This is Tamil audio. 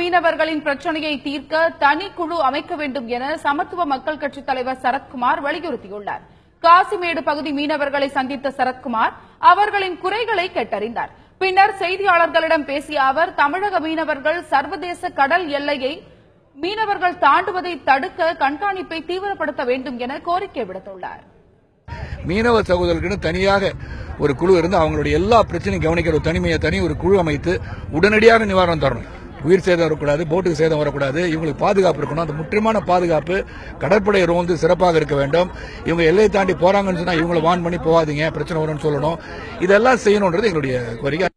மீனவர்களின் பிரச்சனையை தீர்க்க தனிக்குழு அமைக்க வேண்டும் என சமத்துவ மக்கள் கட்சித் தலைவர் சரத்குமார் வலியுறுத்தியுள்ளார் காசிமேடு பகுதி மீனவர்களை சந்தித்த சரத்குமார் அவர்களின் குறைகளை கேட்டறிந்தார் பின்னர் செய்தியாளர்களிடம் பேசிய அவர் தமிழக மீனவர்கள் சர்வதேச கடல் எல்லையை மீனவர்கள் தாண்டுவதை தடுக்க கண்காணிப்பை தீவிரப்படுத்த வேண்டும் என கோரிக்கை விடுத்துள்ளார் மீனவ சகோதரர்களுக்கு தனியாக ஒரு குழு இருந்து அவங்களுடைய எல்லா பிரச்சனையும் கவனிக்கிற ஒரு தனிமையை தனி ஒரு குழு அமைத்து உடனடியாக நிவாரணம் தரணும் உயிர் சேதம் வரக்கூடாது போட்டுக்கு சேதம் வரக்கூடாது இவங்களுக்கு பாதுகாப்பு இருக்கணும் அந்த முற்றிலுமான பாதுகாப்பு கடற்படை ரோந்து சிறப்பாக இருக்க வேண்டும் இவங்க எல்லையை தாண்டி போறாங்கன்னு சொன்னா இவங்களை வான் பண்ணி போகாதீங்க பிரச்சனை வரும்னு சொல்லணும் இதெல்லாம் செய்யணுன்றது எங்களுடைய கோரிக்கை